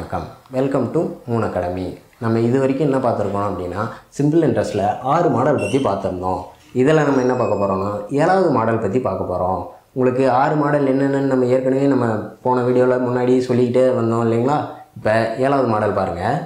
வணக்கம் welcome to Moon academy நம்ம இது வரைக்கும் என்ன பார்த்துருக்கோம் அப்படின்னா சிம்பிள் இன்ட்ரெஸ்ட்டில் ஆறு மாடல் பற்றி பார்த்துருந்தோம் இதில் நம்ம என்ன பார்க்க போகிறோம்னா ஏழாவது மாடல் பற்றி பார்க்க போகிறோம் உங்களுக்கு ஆறு மாடல் என்னென்னு நம்ம ஏற்கனவே நம்ம போன வீடியோவில் முன்னாடி சொல்லிக்கிட்டே வந்தோம் இல்லைங்களா இப்போ ஏழாவது மாடல் பாருங்கள்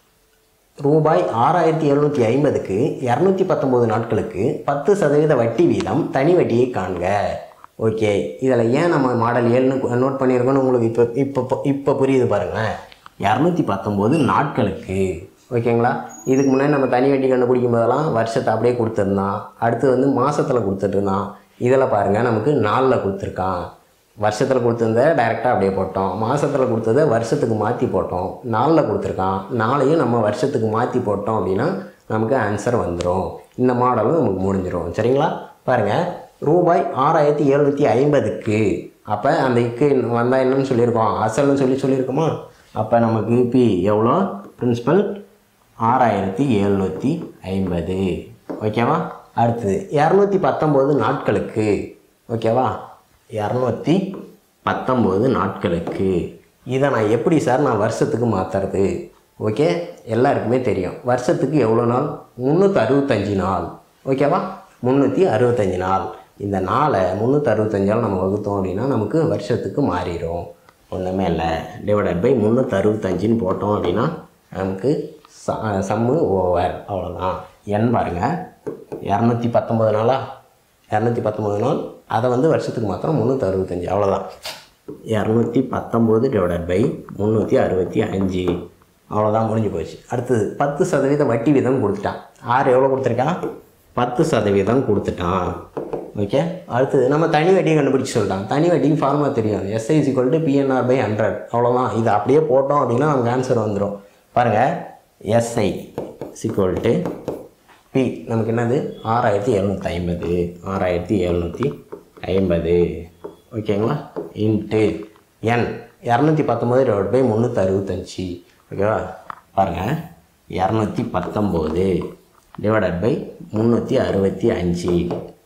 ரூபாய் ஆறாயிரத்தி எழுநூற்றி ஐம்பதுக்கு இரநூத்தி பத்தொம்போது நாட்களுக்கு பத்து சதவீத வட்டி வீதம் தனி வட்டியை காண்க ஓகே இதில் ஏன் நம்ம மாடல் ஏழுன்னு நோட் பண்ணியிருக்கோன்னு உங்களுக்கு இப்போ இப்போ இப்போ புரியுது பாருங்களேன் இரநூத்தி பத்தொம்போது நாட்களுக்கு ஓகேங்களா இதுக்கு முன்னாடி நம்ம தனி வட்டி கண்டுபிடிக்கும் போதெல்லாம் வருஷத்தை அப்படியே கொடுத்துருந்தான் அடுத்து வந்து மாதத்தில் கொடுத்துட்டு இருந்தான் இதில் பாருங்கள் நமக்கு நாளில் கொடுத்துருக்கான் வருஷத்தில் கொடுத்துருந்த டைரெக்டாக அப்படியே போட்டோம் மாதத்தில் கொடுத்ததை வருஷத்துக்கு மாற்றி போட்டோம் நாளில் கொடுத்துருக்கான் நாளையும் நம்ம வருஷத்துக்கு மாற்றி போட்டோம் அப்படின்னா நமக்கு ஆன்சர் வந்துடும் இந்த மாடலும் நமக்கு முடிஞ்சிடும் சரிங்களா பாருங்கள் ரூபாய் ஆறாயிரத்தி எழுநூற்றி ஐம்பதுக்கு அப்போ அந்த இக்கு வந்தால் என்னன்னு சொல்லியிருக்கோம் அசல்னு சொல்லி சொல்லியிருக்கோமா அப்போ நமக்கு பி எவ்வளோ பிரின்சிபல் ஆறாயிரத்தி எழுநூற்றி ஐம்பது ஓகேவா அடுத்தது இரநூத்தி பத்தொம்போது நாட்களுக்கு ஓகேவா இரநூத்தி பத்தொம்போது நாட்களுக்கு இதை நான் எப்படி சார் நான் வருஷத்துக்கு மாற்றுறது ஓகே எல்லாருக்குமே தெரியும் வருஷத்துக்கு எவ்வளோ நாள் முந்நூற்றி அறுபத்தஞ்சு நாள் ஓகேவா முந்நூற்றி அறுபத்தஞ்சு நாள் இந்த நாளை முந்நூற்றி அறுபத்தஞ்சால் நம்ம வகுத்தோம் அப்படின்னா நமக்கு வருஷத்துக்கு மாறிடும் ஒன்றுமே இல்லை டிவைடட் பை முந்நூற்றி அறுபத்தஞ்சின்னு போட்டோம் அப்படின்னா நமக்கு ச சம்மு ஓவர் அவ்வளோதான் என் பாருங்கள் இரநூத்தி பத்தொம்பது நாளா இரநூத்தி பத்தொம்பது நாள் அதை வந்து வருஷத்துக்கு மாத்திரம் முந்நூற்றி அறுபத்தஞ்சி அவ்வளோதான் இரநூத்தி பத்தொம்போது டிவைடட் பை முந்நூற்றி அறுபத்தி அஞ்சு அவ்வளோதான் முடிஞ்சு போச்சு அடுத்தது பத்து சதவீத வட்டி வீதம் கொடுத்துட்டான் ஆறு எவ்வளோ கொடுத்துருக்கான் பத்து சதவீதம் கொடுத்துட்டான் ஓகே அடுத்தது நம்ம தனி வட்டியை கண்டுபிடிச்சு சொல்லிட்டான் தனி வட்டிக்கு ஃபார்முலா தெரியும் SI equal to PNR by hundred அவ்வளோதான் இது அப்படியே போட்டோம் அப்படின்னா நமக்கு ஆன்சர் வந்துடும் பாருங்கள் எஸ்ஐ சிக்குவல் டு பி நமக்கு என்னது ஆறாயிரத்தி எழுநூற்றி ஐம்பது ஆறாயிரத்தி எழுநூற்றி ஐம்பது ஓகேங்களா இன்ட்டு என் இரநூத்தி பத்தொம்போது டிவைட் பை முந்நூற்றி அறுபத்தஞ்சி ஓகேவா பாருங்கள் இரநூத்தி பத்தொம்போது டிவைடட் பை முந்நூற்றி அறுபத்தி அஞ்சு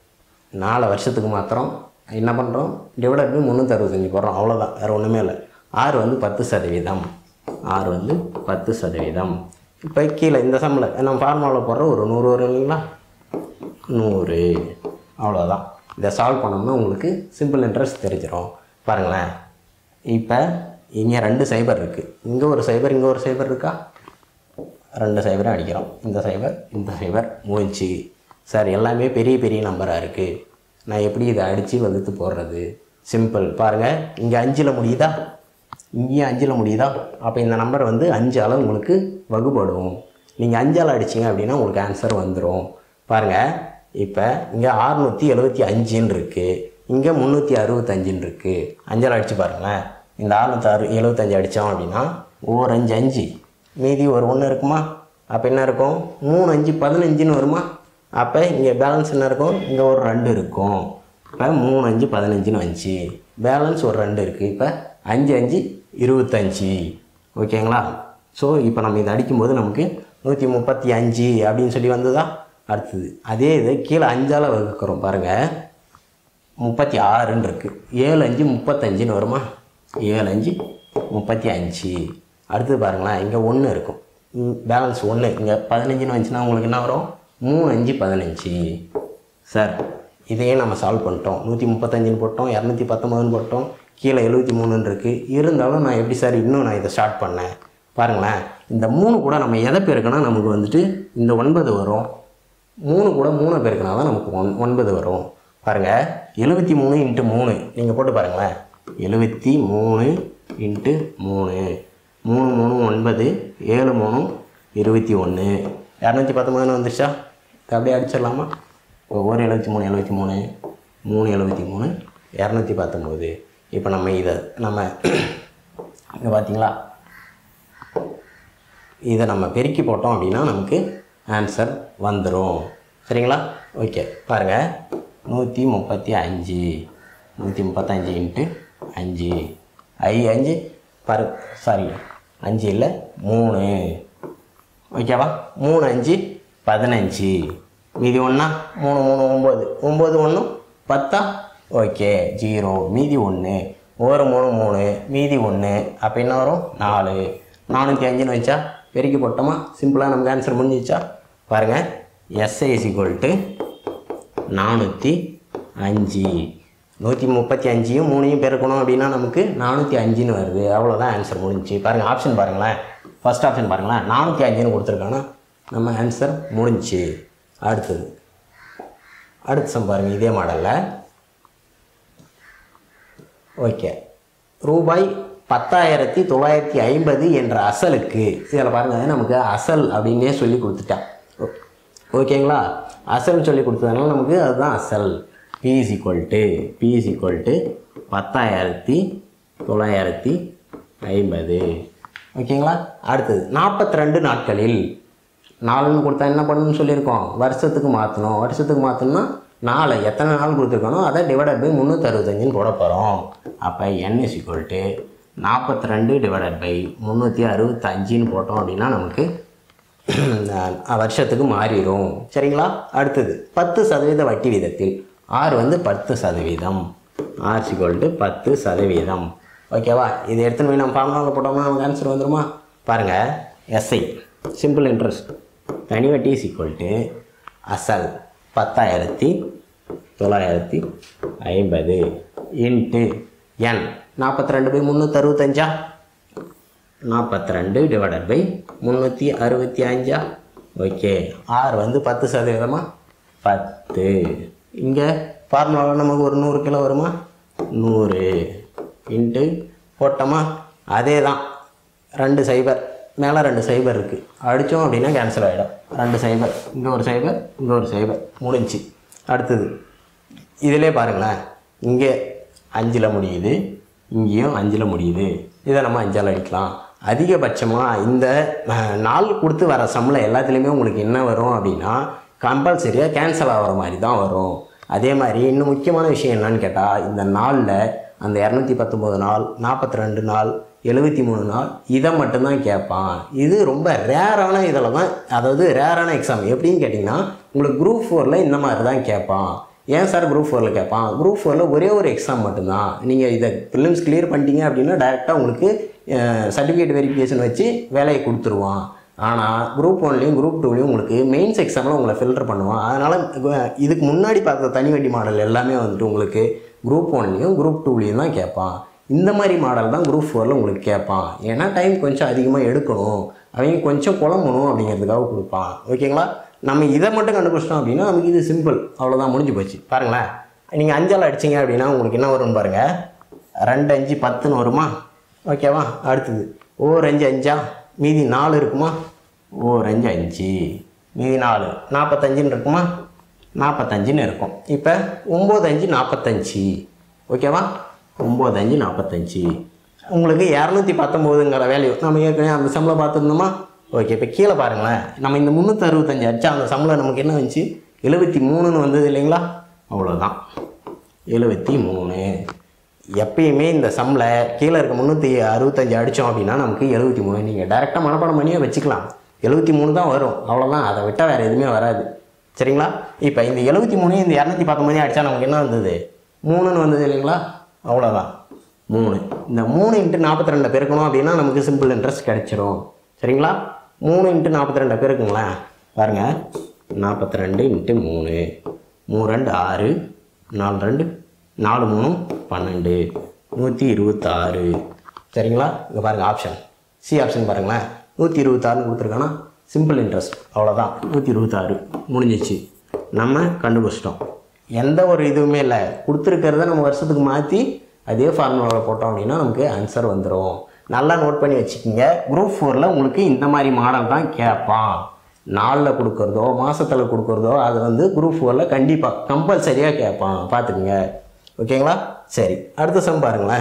நாலு வருஷத்துக்கு மாத்திரம் என்ன பண்ணுறோம் டிவைடட் பை முந்நூற்றி அறுபத்தஞ்சி போடுறோம் அவ்வளோதான் வேறு ஒன்றுமே இல்லை ஆறு வந்து பத்து சதவீதம் ஆறு வந்து பத்து சதவீதம் இப்போ கீழே இந்த சம்மில் நம்ம ஃபார்முலாவில் போடுற ஒரு நூறு வரும் இல்லைங்களா நூறு அவ்வளோதான் இதை சால்வ் பண்ணோம்னா உங்களுக்கு சிம்பிள் இன்ட்ரெஸ்ட் தெரிஞ்சிடும் பாருங்களேன் இப்போ இங்கே ரெண்டு சைபர் இருக்குது இங்கே ஒரு சைபர் இங்கே ஒரு சைபர் இருக்கா ரெண்டு சைபரும் அடிக்கிறோம் இந்த சைபர் இந்த சைபர் முடிஞ்சு சார் எல்லாமே பெரிய பெரிய நம்பராக இருக்குது நான் எப்படி இதை அடித்து வகுத்து போடுறது சிம்பிள் பாருங்கள் இங்கே அஞ்சில் முடியுதா இங்கேயும் அஞ்சில் முடியுதா அப்போ இந்த நம்பர் வந்து அஞ்சால் உங்களுக்கு வகுப்படும் நீங்கள் அஞ்சால் அடிச்சிங்க அப்படின்னா உங்களுக்கு ஆன்சர் வந்துடும் பாருங்கள் இப்போ இங்கே ஆறுநூற்றி எழுபத்தி அஞ்சுன்னு இருக்குது இங்கே முந்நூற்றி அறுபத்தஞ்சுன்னு இருக்குது அஞ்சால் அடித்து பாருங்களேன் இந்த ஆறுநூற்றி அறு எழுபத்தஞ்சு அடித்தோம் அப்படின்னா ஓர் அஞ்சு அஞ்சு மீதி ஒரு ஒன்று இருக்குமா அப்போ என்ன இருக்கும் மூணு அஞ்சு பதினஞ்சுன்னு வருமா அப்போ இங்கே பேலன்ஸ் என்ன இருக்கும் இங்கே ஒரு ரெண்டு இருக்கும் இப்போ மூணு அஞ்சு பதினஞ்சுன்னு வந்துச்சு பேலன்ஸ் ஒரு ரெண்டு இருக்குது இப்போ அஞ்சு அஞ்சு இருபத்தஞ்சி ஓகேங்களா ஸோ இப்போ நம்ம இதை அடிக்கும்போது நமக்கு நூற்றி முப்பத்தி அஞ்சு அப்படின்னு சொல்லி வந்ததா அடுத்தது அதே இது கீழே அஞ்சால் வகுக்கிறோம் பாருங்கள் முப்பத்தி ஆறுன்னு இருக்குது ஏழு அஞ்சு முப்பத்தஞ்சுன்னு வருமா ஏழு அஞ்சு முப்பத்தி அஞ்சு அடுத்தது பாருங்களேன் இங்கே ஒன்று இருக்கும் பேலன்ஸ் ஒன்று இங்கே பதினஞ்சுன்னு வந்துச்சுன்னா உங்களுக்கு என்ன வரும் மூணு அஞ்சு பதினஞ்சு சார் இதையே நம்ம சால்வ் பண்ணிட்டோம் நூற்றி முப்பத்தஞ்சுன்னு போட்டோம் இரநூத்தி பத்தொம்பதுன்னு போட்டோம் கீழே எழுபத்தி மூணுன்னு இருக்குது இருந்தாலும் நான் எப்படி சார் இன்னும் நான் இதை ஸ்டார்ட் பண்ணேன் பாருங்களேன் இந்த மூணு கூட நம்ம எதை பெருக்கினா நமக்கு வந்துட்டு இந்த ஒன்பது வரும் மூணு கூட மூணு பெருக்கினா தான் நமக்கு ஒன் ஒன்பது வரும் பாருங்கள் எழுபத்தி மூணு இன்ட்டு மூணு நீங்கள் போட்டு பாருங்களேன் எழுபத்தி மூணு இன்ட்டு மூணு மூணு மூணு ஒன்பது ஏழு மூணு இருபத்தி ஒன்று இரநூத்தி பத்தொம்பதுன்னு வந்துருச்சா இதை அப்படியே அடிச்சிடலாமா ஒரு எழுபத்தி மூணு எழுபத்தி மூணு மூணு எழுபத்தி மூணு இரநூத்தி பத்தொம்போது இப்போ நம்ம இதை நம்ம இங்கே பார்த்தீங்களா இதை நம்ம பெருக்கி போட்டோம் அப்படின்னா நமக்கு ஆன்சர் வந்துடும் சரிங்களா ஓகே பாருங்கள் நூற்றி முப்பத்தி அஞ்சு நூற்றி முப்பத்தஞ்சு இன்ட்டு அஞ்சு ஐ அஞ்சு பரு சாரி அஞ்சு இல்லை மூணு ஓகேவா மூணு அஞ்சு பதினஞ்சு மீதி ஒன்றா மூணு மூணு ஒம்பது ஒம்பது ஒன்று பத்தா ஓகே ஜீரோ மீதி ஒன்று ஒரு மூணு மூணு மீதி ஒன்று அப்போ என்ன வரும் நாலு நானூற்றி அஞ்சுன்னு வச்சா பெருக்கி போட்டோமா சிம்பிளாக நமக்கு ஆன்சர் முடிஞ்சிச்சா பாருங்கள் எஸ்ஐ இஸ் டு நானூற்றி அஞ்சு நூற்றி முப்பத்தி அஞ்சையும் மூணையும் பெருக்கணும் அப்படின்னா நமக்கு நானூற்றி அஞ்சுன்னு வருது அவ்வளோதான் ஆன்சர் முடிஞ்சுச்சு பாருங்கள் ஆப்ஷன் பாருங்களேன் ஃபர்ஸ்ட் ஆப்ஷன் பாருங்களேன் நானூற்றி அஞ்சுன்னு கொடுத்துருக்காங்கன்னா நம்ம ஆன்சர் முடிஞ்சுச்சு அடுத்தது அடுத்த சம் பாருங்கள் இதே மாடலில் ஓகே ரூபாய் பத்தாயிரத்தி தொள்ளாயிரத்தி ஐம்பது என்ற அசலுக்கு இதில் பாருங்கள் நமக்கு அசல் அப்படின்னே சொல்லி கொடுத்துட்டான் ஓ- ஓகேங்களா அசல் சொல்லி கொடுத்ததுனால நமக்கு அதுதான் அசல் P is equal to P is equal to பத்தாயிரத்தி தொள்ளாயிரத்தி ஐம்பது ஓகேங்களா அடுத்தது நாற்பத்தி ரெண்டு நாட்களில் நாலுன்னு கொடுத்தா என்ன பண்ணணும்னு சொல்லியிருக்கோம் வருஷத்துக்கு மாற்றணும் வருஷத்துக்கு மாற்றணும்னா நாலு எத்தனை நாள் கொடுத்துருக்கணும் அதை டிவைடட் பை முந்நூற்றறுபத்தஞ்சுன்னு போட போகிறோம் அப்போ என் இஸ் ஈக்குவல் டு நாற்பத்தி ரெண்டு டிவைடட் பை முந்நூற்றி அறுபத்தஞ்சுன்னு போட்டோம் அப்படின்னா நமக்கு அஹ் வருஷத்துக்கு மாறிடும் சரிங்களா அடுத்தது பத்து சதவீத வட்டி வீதத்தில் ஆறு வந்து பத்து சதவீதம் ஆர் சிக்வல் டு பத்து சதவீதம் ஓகேவா இது எடுத்துன்னு போய் நம்ம ஃபார்முலாவில் போட்டோம்னா நமக்கு ஆன்சர் வந்துருமா பாருங்கள் எஸ்ஐ சிம்பிள் இன்ட்ரெஸ்ட் தனி வட்டி இஸ் ஈக்குவல் டு அசல் பத்தாயிரத்தி தொள்ளாயிரத்தி ஐம்பது இன்ட்டு என் நாற்பத்தி ரெண்டு பை முந்நூற்றறுபத்தஞ்சா நாற்பத்தி ரெண்டு டிவைடட் பை முந்நூற்றி அறுபத்தி அஞ்சா ஓகே ஆர் வந்து பத்து சதவீதமா பத்து இங்கே ஃபார்முலாவில் நமக்கு ஒரு நூறு கிலோ வருமா நூறு இன்ட்டு போட்டோமா அதே தான் ரெண்டு சைபர் மேலே ரெண்டு சைபர் இருக்குது அடித்தோம் அப்படின்னா கேன்சல் ஆகிடும் ரெண்டு சைபர் இங்கே ஒரு சைபர் இங்கே ஒரு சைபர் முடிஞ்சு அடுத்தது இதிலே பாருங்களேன் இங்கே அஞ்சில் முடியுது இங்கேயும் அஞ்சில் முடியுது இதை நம்ம அஞ்சால் அடிக்கலாம் அதிகபட்சமாக இந்த அஹ், நாள் கொடுத்து வர சம்பளம் எல்லாத்துலேயுமே உங்களுக்கு என்ன வரும் அப்படின்னா கம்பல்சரியாக கேன்சல் ஆகிற மாதிரி தான் வரும் அதே மாதிரி இன்னும் முக்கியமான விஷயம் என்னன்னு கேட்டால் இந்த நாளில் அந்த இரநூத்தி பத்தொம்போது நாள் நாற்பத்தி ரெண்டு நாள் எழுபத்தி மூணு நாள் இதை மட்டும்தான் கேட்பான் இது ரொம்ப ரேரான இதில் தான் அதாவது ரேரான எக்ஸாம் எப்படின்னு கேட்டிங்கன்னா உங்களுக்கு குரூப் ஃபோரில் இந்த மாதிரி தான் கேட்பான் ஏன் சார் குரூப் ஃபோரில் கேட்பான் குரூப் ஃபோரில் ஒரே ஒரு எக்ஸாம் மட்டும்தான் நீங்கள் இதை ப்ரிலிம்ஸ் கிளியர் பண்ணிட்டீங்க அப்படின்னா டேரெக்டாக உங்களுக்கு சர்டிஃபிகேட் வெரிஃபிகேஷன் வச்சு வேலையை கொடுத்துருவான் ஆனால் குரூப் ஒன்லேயும் குரூப் டூலேயும் உங்களுக்கு மெயின்ஸ் எக்ஸாமில் உங்களை ஃபில்டர் பண்ணுவான் அதனால் இதுக்கு முன்னாடி பார்த்த தனி வட்டி மாடல் எல்லாமே வந்துட்டு உங்களுக்கு குரூப் ஒன்லேயும் குரூப் டூலேயும் தான் கேட்பான் இந்த மாதிரி மாடல் தான் குரூப் ஃபோரில் உங்களுக்கு கேட்பான் ஏன்னா டைம் கொஞ்சம் அதிகமாக எடுக்கணும் அவங்க கொஞ்சம் குழம்பணும் அப்படிங்கிறதுக்காக கொடுப்பான் ஓகேங்களா நம்ம இதை மட்டும் கண்டுபிடிச்சிட்டோம் அப்படின்னா நமக்கு இது சிம்பிள் அவ்வளோதான் முடிஞ்சு போச்சு பாருங்களேன் நீங்கள் அஞ்சால் அடிச்சீங்க அப்படின்னா உங்களுக்கு என்ன வரும்னு பாருங்கள் ரெண்டு அஞ்சு பத்துன்னு வருமா ஓகேவா அடுத்தது ஓர் அஞ்சு அஞ்சா மீதி நாலு இருக்குமா ஓர் அஞ்சு அஞ்சு மீதி நாலு நாற்பத்தஞ்சுன்னு இருக்குமா நாற்பத்தஞ்சுன்னு இருக்கும் இப்போ ஒம்பது அஞ்சு நாற்பத்தஞ்சு ஓகேவா ஒம்பது அஞ்சு நாற்பத்தஞ்சு உங்களுக்கு இரநூத்தி பத்தொம்போதுங்கிற வேல்யூ நம்ம ஏற்கனவே அந்த சம்பளம் பார்த்துருந்தோமா ஓகே இப்போ கீழே பாருங்களேன் நம்ம இந்த முந்நூற்றி அறுபத்தஞ்சு அடிச்சா அந்த சம்பளம் நமக்கு என்ன வந்துச்சு எழுபத்தி மூணுன்னு வந்தது இல்லைங்களா அவ்வளோதான் எழுபத்தி மூணு எப்பயுமே இந்த சம்மில் கீழே இருக்க முந்நூற்றி அறுபத்தஞ்சு அடித்தோம் அப்படின்னா நமக்கு எழுபத்தி மூணு நீங்கள் டேரெக்டாக மனப்பாடம் பண்ணியே வச்சுக்கலாம் எழுபத்தி மூணு தான் வரும் அவ்வளோதான் அதை விட்டால் வேறு எதுவுமே வராது சரிங்களா இப்போ இந்த எழுபத்தி மூணு இந்த இரநூத்தி பத்தொம்பது அடித்தா நமக்கு என்ன வந்தது மூணுன்னு வந்தது இல்லைங்களா அவ்வளோதான் மூணு இந்த மூணு இன்ட்டு நாற்பத்தி ரெண்டு பெருக்கணும் அப்படின்னா நமக்கு சிம்பிள் இன்ட்ரெஸ்ட் கிடைச்சிரும் சரிங்களா மூணு இன்ட்டு நாற்பத்தி ரெண்டு பெருக்குங்களேன் பாருங்கள் நாற்பத்தி ரெண்டு இன்ட்டு மூணு மூணு ரெண்டு ஆறு நாலு ரெண்டு நாலு மூணு பன்னெண்டு நூற்றி இருபத்தாறு சரிங்களா இங்கே பாருங்கள் ஆப்ஷன் சி ஆப்ஷன் பாருங்களேன் நூற்றி இருபத்தாறுன்னு கொடுத்துருக்கானா சிம்பிள் இன்ட்ரெஸ்ட் அவ்வளோதான் நூற்றி இருபத்தாறு முடிஞ்சிச்சு நம்ம கண்டுபிடிச்சிட்டோம் எந்த ஒரு இதுவுமே இல்லை கொடுத்துருக்கிறத நம்ம வருஷத்துக்கு மாற்றி அதே ஃபார்முலாவில் போட்டோம் அப்படின்னா நமக்கு ஆன்சர் வந்துடும் நல்லா நோட் பண்ணி வச்சுக்கோங்க குரூப் ஃபோரில் உங்களுக்கு இந்த மாதிரி மாடல் தான் கேட்பான் நாளில் கொடுக்குறதோ மாதத்தில் கொடுக்குறதோ அது வந்து குரூப் ஃபோரில் கண்டிப்பாக கம்பல்சரியாக கேட்பான் பார்த்துக்குங்க ஓகேங்களா சரி அடுத்த சம் பாருங்களேன்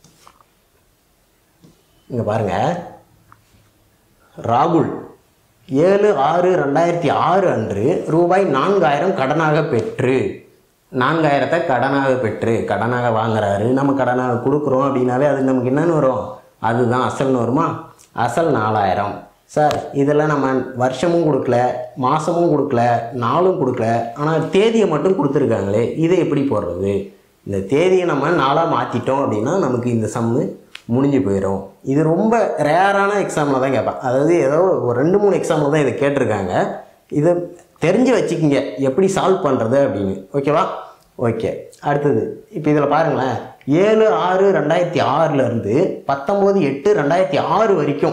இங்கே பாருங்கள் ராகுல் ஏழு ஆறு ரெண்டாயிரத்தி ஆறு அன்று ரூபாய் நான்காயிரம் கடனாக பெற்று நான்காயிரத்தை கடனாக பெற்று கடனாக வாங்குறாரு நம்ம கடனாக கொடுக்குறோம் அப்படின்னாவே அது நமக்கு என்னன்னு வரும் அதுதான் அசல்னு வருமா அசல் நாலாயிரம் சார் இதெல்லாம் நம்ம வருஷமும் கொடுக்கல மாதமும் கொடுக்கல நாளும் கொடுக்கல ஆனால் தேதியை மட்டும் கொடுத்துருக்காங்களே இதை எப்படி போடுறது இந்த தேதியை நம்ம நாளாக மாற்றிட்டோம் அப்படின்னா நமக்கு இந்த சம்மு முடிஞ்சு போயிடும் இது ரொம்ப ரேரான எக்ஸாமில் தான் கேட்பான் அதாவது ஏதோ ஒரு ரெண்டு மூணு எக்ஸாமில் தான் இதை கேட்டிருக்காங்க இதை தெரிஞ்சு வச்சுக்கிங்க எப்படி சால்வ் பண்ணுறது அப்படின்னு ஓகேவா ஓகே அடுத்தது இப்போ இதில் பாருங்களேன் ஏழு ஆறு ரெண்டாயிரத்தி ஆறுலேருந்து பத்தொம்போது எட்டு ரெண்டாயிரத்தி ஆறு வரைக்கும்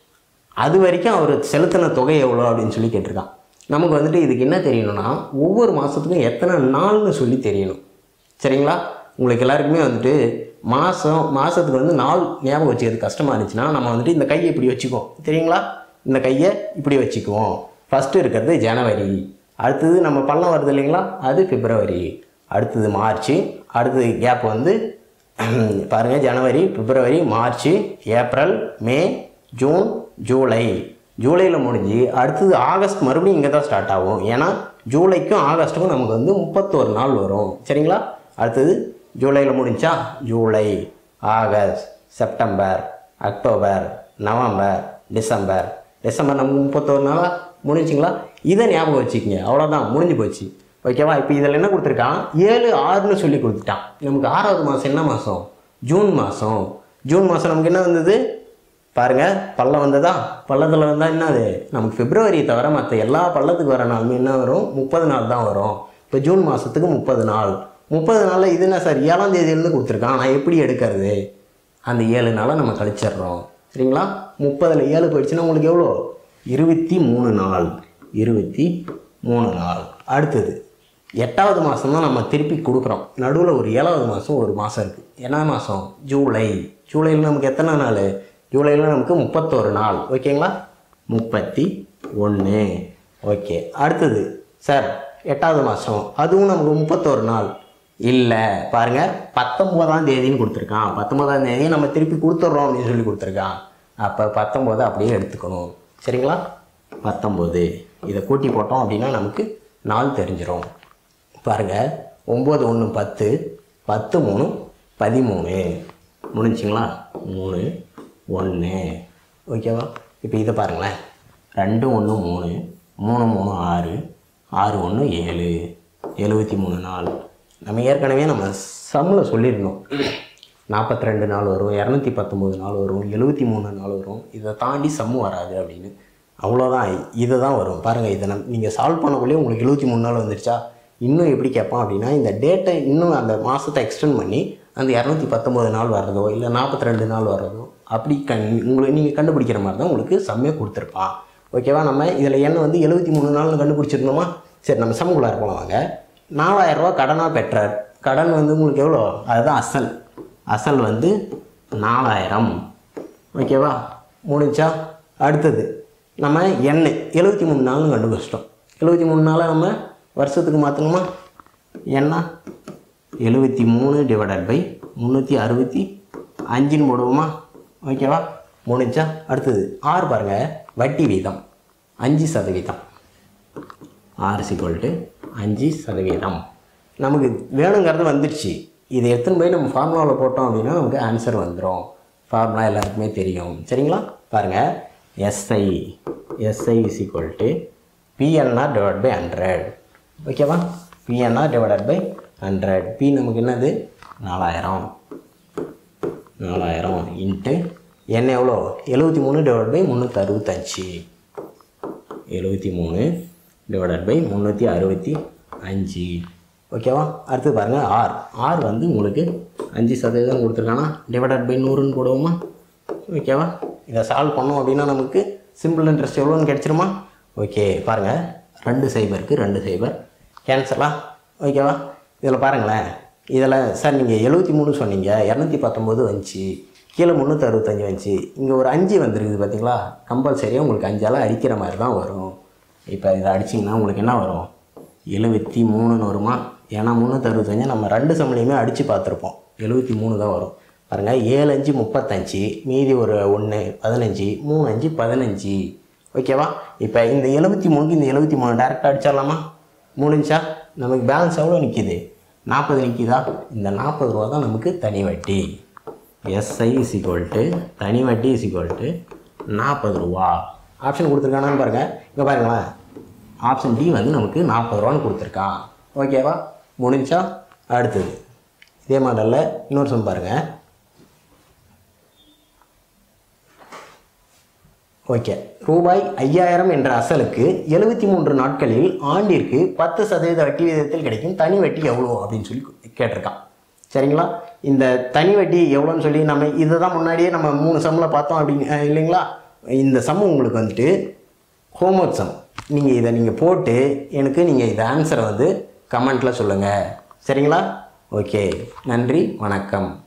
அது வரைக்கும் அவர் செலுத்தின தொகை எவ்வளோ அப்படின்னு சொல்லி கேட்டிருக்கான் நமக்கு வந்துட்டு இதுக்கு என்ன தெரியணும்னா ஒவ்வொரு மாதத்துக்கும் எத்தனை நாள்னு சொல்லி தெரியணும் சரிங்களா உங்களுக்கு எல்லாருக்குமே வந்துட்டு மாதம் மாதத்துக்கு வந்து நாள் ஞாபகம் வச்சுக்கிறது கஷ்டமாக இருந்துச்சுன்னா நம்ம வந்துட்டு இந்த கையை இப்படி வச்சுக்குவோம் தெரியுங்களா இந்த கையை இப்படி வச்சுக்குவோம் ஃபஸ்ட்டு இருக்கிறது ஜனவரி அடுத்தது நம்ம பள்ளம் வருது இல்லைங்களா அது பிப்ரவரி அடுத்தது மார்ச் அடுத்தது கேப் வந்து பாருங்கள் ஜனவரி பிப்ரவரி மார்ச் ஏப்ரல் மே ஜூன் ஜூலை ஜூலையில் முடிஞ்சு அடுத்தது ஆகஸ்ட் மறுபடியும் இங்கே தான் ஸ்டார்ட் ஆகும் ஏன்னா ஜூலைக்கும் ஆகஸ்ட்டுக்கும் நமக்கு வந்து முப்பத்தோரு நாள் வரும் சரிங்களா அடுத்தது ஜூலையில் முடிஞ்சா ஜூலை ஆகஸ்ட் செப்டம்பர் அக்டோபர் நவம்பர் டிசம்பர் டிசம்பர் நமக்கு முப்பத்தோரு நாளாக முடிஞ்சுங்களா இதை ஞாபகம் வச்சுக்கோங்க அவ்வளோதான் முடிஞ்சு போச்சு ஓகேவா இப்போ இதில் என்ன கொடுத்துருக்கான் ஏழு ஆறுன்னு சொல்லி கொடுத்துட்டான் நமக்கு ஆறாவது மாதம் என்ன மாதம் ஜூன் மாதம் ஜூன் மாதம் நமக்கு என்ன வந்தது பாருங்கள் பள்ளம் வந்ததா பள்ளத்தில் வந்தால் என்னது நமக்கு பிப்ரவரி தவிர மற்ற எல்லா பள்ளத்துக்கு வர நாளுமே என்ன வரும் முப்பது நாள் தான் வரும் இப்போ ஜூன் மாதத்துக்கு முப்பது நாள் முப்பது நாளில் இது என்ன சார் ஏழாம் தேதியிலேருந்து கொடுத்துருக்கான் நான் எப்படி எடுக்கிறது அந்த ஏழு நாளை நம்ம கழிச்சிடுறோம் சரிங்களா முப்பதில் ஏழு போயிடுச்சுன்னா உங்களுக்கு எவ்வளோ இருபத்தி மூணு நாள் இருபத்தி மூணு நாள் அடுத்தது எட்டாவது மாதம் தான் நம்ம திருப்பி கொடுக்குறோம் நடுவில் ஒரு ஏழாவது மாதம் ஒரு மாதம் இருக்குது என்ன மாதம் ஜூலை ஜூலையில் நமக்கு எத்தனை நாள் ஜூலையில் நமக்கு முப்பத்தோரு நாள் ஓகேங்களா முப்பத்தி ஒன்று ஓகே அடுத்தது சார் எட்டாவது மாதம் அதுவும் நமக்கு முப்பத்தோரு நாள் இல்லை பாருங்கள் பத்தொம்போதாம் தேதின்னு கொடுத்துருக்கான் பத்தொம்போதாம் தேதி நம்ம திருப்பி கொடுத்துட்றோம் அப்படின்னு சொல்லி கொடுத்துருக்கான் அப்போ பத்தொம்போது அப்படியே எடுத்துக்கணும் சரிங்களா பத்தொம்போது இதை கூட்டி போட்டோம் அப்படின்னா நமக்கு நாள் தெரிஞ்சிடும் பாருங்கள் ஒம்பது ஒன்று பத்து பத்து மூணு பதிமூணு முடிஞ்சுங்களா மூணு ஒன்று ஓகேவா இப்போ இதை பாருங்களேன் ரெண்டு ஒன்று மூணு மூணு மூணு ஆறு ஆறு ஒன்று ஏழு எழுபத்தி மூணு நாள் நம்ம ஏற்கனவே நம்ம சம்மில் சொல்லியிருந்தோம் நாற்பத்தி ரெண்டு நாள் வரும் இரநூத்தி பத்தொம்போது நாள் வரும் எழுபத்தி மூணு நாள் வரும் இதை தாண்டி சம்மு வராது அப்படின்னு அவ்வளோதான் இதை தான் வரும் பாருங்கள் இதை நம் நீங்கள் சால்வ் பண்ணக்குள்ளேயே உங்களுக்கு எழுபத்தி மூணு நாள் வந்துருச்சா இன்னும் எப்படி கேட்பான் அப்படின்னா இந்த டேட்டை இன்னும் அந்த மாதத்தை எக்ஸ்டெண்ட் பண்ணி அந்த இரநூத்தி பத்தொம்போது நாள் வர்றதோ இல்லை நாற்பத்தி ரெண்டு நாள் வர்றதோ அப்படி கண் உங்களுக்கு நீங்கள் கண்டுபிடிக்கிற மாதிரி தான் உங்களுக்கு செம்மே கொடுத்துருப்பான் ஓகேவா நம்ம இதில் என்ன வந்து எழுபத்தி மூணு நாள்னு கண்டுபிடிச்சிருந்தோமா சரி நம்ம சமக்குள்ளார போகலாம் வாங்க நாலாயிரரூவா கடனாக பெற்றார் கடன் வந்து உங்களுக்கு எவ்வளோ அதுதான் அசல் அசல் வந்து நாலாயிரம் ஓகேவா முடிஞ்சா அடுத்தது நம்ம எண்ணெய் எழுபத்தி மூணு நாள்னு கண்டுபிடிச்சிட்டோம் எழுபத்தி மூணு நாளை நம்ம வருஷத்துக்கு மாற்றணுமா என்ன எழுபத்தி மூணு டிவைடட் பை முந்நூற்றி அறுபத்தி அஞ்சுன்னு போடுவோமா ஓகேவா முடிஞ்சா அடுத்தது ஆறு பாருங்கள் வட்டி வீதம் அஞ்சு சதவீதம் ஆர் சிக்வல் அஞ்சு சதவீதம் நமக்கு வேணுங்கிறது வந்துடுச்சு இதை எடுத்துன்னு போய் நம்ம ஃபார்முலாவில் போட்டோம் அப்படின்னா நமக்கு ஆன்சர் வந்துடும் ஃபார்முலா எல்லாருக்குமே தெரியும் சரிங்களா பாருங்கள் SI SI is equal to PNR divide by hundred ஓகேவா PNR divided by hundred P நமக்கு என்னது நாலாயிரம் நாலாயிரம் இன்ட்டு என்ன எவ்வளோ எழுபத்தி மூணு டிவைட் பை முந்நூற்றி அறுபத்தஞ்சு எழுபத்தி மூணு டிவைடட் பை முந்நூற்றி அறுபத்தி அஞ்சு ஓகேவா அடுத்து பாருங்கள் ஆர் ஆர் வந்து உங்களுக்கு அஞ்சு சதவீதம் கொடுத்துருக்கானா டிவைடட் பை நூறுன்னு போடுவோமா ஓகேவா இதை சால்வ் பண்ணோம் அப்படின்னா நமக்கு சிம்பிள் இன்ட்ரெஸ்ட் எவ்வளோன்னு கிடச்சிருமா ஓகே பாருங்கள் ரெண்டு சைபருக்கு ரெண்டு சைபர் கேன்சலா ஓகேவா இதில் பாருங்களேன் இதில் சார் நீங்கள் எழுபத்தி மூணு சொன்னீங்க இரநூத்தி பத்தொம்போது வந்துச்சு கீழே முந்நூற்றி அறுபத்தஞ்சு வந்துச்சு இங்கே ஒரு அஞ்சு வந்துருக்குது பார்த்தீங்களா கம்பல்சரியாக உங்களுக்கு அஞ்சால் அடிக்கிற மாதிரி தான் வரும் இப்போ இதை அடிச்சிங்கன்னா உங்களுக்கு என்ன வரும் எழுபத்தி மூணுன்னு வருமா ஏன்னா முந்நூற்றி அறுபத்தஞ்சு நம்ம ரெண்டு சம்பளையுமே அடித்து பார்த்துருப்போம் எழுபத்தி மூணு தான் வரும் பாருங்கள் ஏழு அஞ்சு முப்பத்தஞ்சு மீதி ஒரு ஒன்று பதினஞ்சு மூணு அஞ்சு பதினஞ்சு ஓகேவா இப்போ இந்த எழுபத்தி மூணுக்கு இந்த எழுபத்தி மூணு டேரெக்டாக அடிச்சிடலாமா முடிஞ்சா நமக்கு பேலன்ஸ் எவ்வளோ நிற்கிது நாற்பது நிற்கிதா இந்த நாற்பது ரூபா தான் நமக்கு தனி வட்டி எஸ்ஐ இஸ் ஈக்குவல் டு தனி வட்டி இஸ் ஈக்குவல் டு நாற்பது ரூபா ஆப்ஷன் கொடுத்துருக்கானான்னு பாருங்கள் இங்கே பாருங்களேன் ஆப்ஷன் டி வந்து நமக்கு நாற்பது ரூபான்னு கொடுத்துருக்கான் ஓகேவா முடிஞ்சா அடுத்தது இதே மாடலில் இன்னொரு சம் பாருங்கள் ஓகே ரூபாய் ஐயாயிரம் என்ற அசலுக்கு எழுபத்தி மூன்று நாட்களில் ஆண்டிற்கு பத்து சதவீத வட்டி விகிதத்தில் கிடைக்கும் தனி வட்டி எவ்வளோ அப்படின்னு சொல்லி கேட்டிருக்கான் சரிங்களா இந்த தனி வட்டி எவ்வளோன்னு சொல்லி நம்ம இதை தான் முன்னாடியே நம்ம மூணு சம்மில் பார்த்தோம் அப்படிங்க அஹ் இல்லைங்களா இந்த சம் உங்களுக்கு வந்துட்டு ஹோம்ஒர்க் சம் நீங்கள் இதை நீங்கள் போட்டு எனக்கு நீங்கள் இந்த ஆன்சரை வந்து கமெண்ட்டில் சொல்லுங்கள் சரிங்களா ஓகே நன்றி வணக்கம்